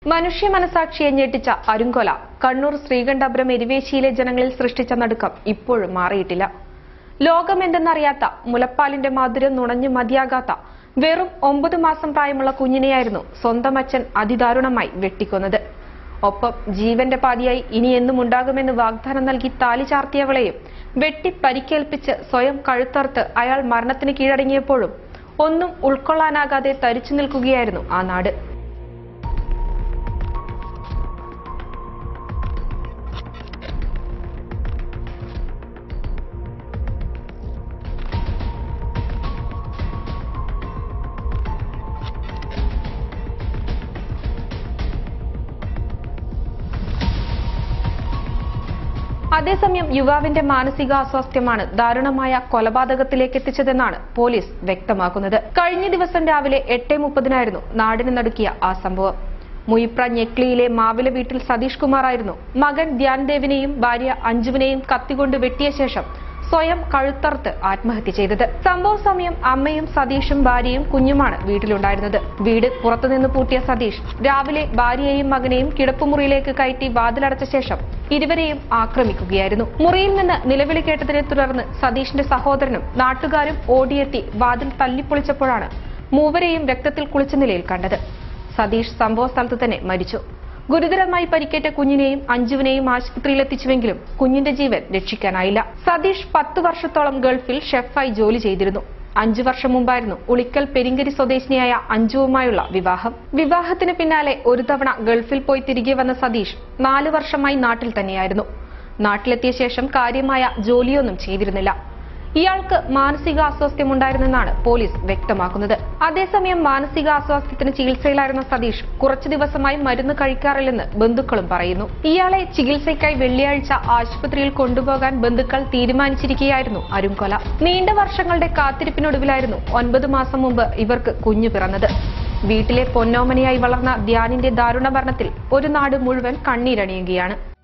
മനുഷ്യ മനസാക്ഷിയെ ഞെട്ടിച്ച അരുങ്കൊല കണ്ണൂർ ശ്രീകണ്ഠപുരം എരിവേശിയിലെ ജനങ്ങളിൽ സൃഷ്ടിച്ച നടുക്കം ഇപ്പോഴും മാറിയിട്ടില്ല ലോകമെന്തെന്നറിയാത്ത മുലപ്പാലിന്റെ മാധുര്യം നുണഞ്ഞു മതിയാകാത്ത വെറും ഒമ്പത് മാസം പ്രായമുള്ള കുഞ്ഞിനെയായിരുന്നു സ്വന്തം അച്ഛൻ അതിദാരുണമായി വെട്ടിക്കൊന്നത് ഒപ്പം ജീവന്റെ പാതിയായി ഇനി എന്നും ഉണ്ടാകുമെന്ന് വാഗ്ദാനം നൽകി താലി ചാർത്തിയവളെയും വെട്ടി പരിക്കേൽപ്പിച്ച് സ്വയം കഴുത്തറുത്ത് അയാൾ മരണത്തിന് കീഴടങ്ങിയപ്പോഴും ഒന്നും ഉൾക്കൊള്ളാനാകാതെ തരിച്ചു നിൽക്കുകയായിരുന്നു ആ നാട് അതേസമയം യുവാവിന്റെ മാനസികാസ്വാസ്ഥ്യമാണ് ദാരുണമായ കൊലപാതകത്തിലേക്ക് എത്തിച്ചതെന്നാണ് പോലീസ് വ്യക്തമാക്കുന്നത് കഴിഞ്ഞ ദിവസം രാവിലെ എട്ട് മുപ്പതിനായിരുന്നു നാടിന് നടുക്കിയ ആ സംഭവം മുയിപ്ര ഞെക്ലിയിലെ മാവില വീട്ടിൽ സതീഷ് കുമാറായിരുന്നു മകൻ ധ്യാൻദേവിനെയും ഭാര്യ അഞ്ജുവിനെയും കത്തികൊണ്ട് വെട്ടിയ ശേഷം സ്വയം കഴുത്തറുത്ത് ആത്മഹത്യ ചെയ്തത് സംഭവ സമയം അമ്മയും സതീഷും ഭാര്യയും കുഞ്ഞുമാണ് വീട്ടിലുണ്ടായിരുന്നത് വീട് പുറത്തുനിന്ന് പൂട്ടിയ സതീഷ് രാവിലെ ഭാര്യയെയും മകനെയും കിടപ്പുമുറിയിലേക്ക് കയറ്റി വാതിലടച്ച ശേഷം ഇരുവരെയും ആക്രമിക്കുകയായിരുന്നു മുറിയിൽ നിന്ന് നിലവിളി കേട്ടതിനെ തുടർന്ന് സതീഷിന്റെ സഹോദരനും നാട്ടുകാരും ഓടിയെത്തി വാതിൽ തല്ലിപ്പൊളിച്ചപ്പോഴാണ് മൂവരെയും രക്തത്തിൽ കുളിച്ച നിലയിൽ കണ്ടത് സതീഷ് സംഭവ സ്ഥലത്ത് തന്നെ മരിച്ചു ഗുരുതരമായി പരിക്കേറ്റ കുഞ്ഞിനെയും അഞ്ജുവിനെയും ആശുപത്രിയിലെത്തിച്ചുവെങ്കിലും കുഞ്ഞിന്റെ ജീവൻ രക്ഷിക്കാനായില്ല സതീഷ് പത്തു വർഷത്തോളം ഗൾഫിൽ ഷെഫായി ജോലി ചെയ്തിരുന്നു അഞ്ചു വർഷം മുമ്പായിരുന്നു ഉളിക്കൽ പെരിങ്കരി സ്വദേശിനിയായ അഞ്ജുവുമായുള്ള വിവാഹം വിവാഹത്തിന് പിന്നാലെ ഒരു തവണ ഗൾഫിൽ പോയി തിരികെ വന്ന സതീഷ് നാലു വർഷമായി നാട്ടിൽ തന്നെയായിരുന്നു നാട്ടിലെത്തിയ ശേഷം കാര്യമായ ജോലിയൊന്നും ചെയ്തിരുന്നില്ല ഇയാൾക്ക് മാനസികാസ്വാസ്ഥ്യമുണ്ടായിരുന്നെന്നാണ് പോലീസ് വ്യക്തമാക്കുന്നത് അതേസമയം മാനസികാസ്വാസ്ഥ്യത്തിന് ചികിത്സയിലായിരുന്ന സതീഷ് കുറച്ചു ദിവസമായി മരുന്ന് കഴിക്കാറില്ലെന്ന് ബന്ധുക്കളും പറയുന്നു ഇയാളെ ചികിത്സയ്ക്കായി വെള്ളിയാഴ്ച ആശുപത്രിയിൽ കൊണ്ടുപോകാൻ ബന്ധുക്കൾ തീരുമാനിച്ചിരിക്കുകയായിരുന്നു അരുംകൊല നീണ്ട വർഷങ്ങളുടെ കാത്തിരിപ്പിനൊടുവിലായിരുന്നു ഒൻപത് മാസം മുമ്പ് ഇവർക്ക് കുഞ്ഞു പിറന്നത് വീട്ടിലെ പൊന്നോമനയായി വളർന്ന ധ്യാനിന്റെ ദാരുണ മരണത്തിൽ ഒരു നാട് മുഴുവൻ കണ്ണീരണിയുകയാണ്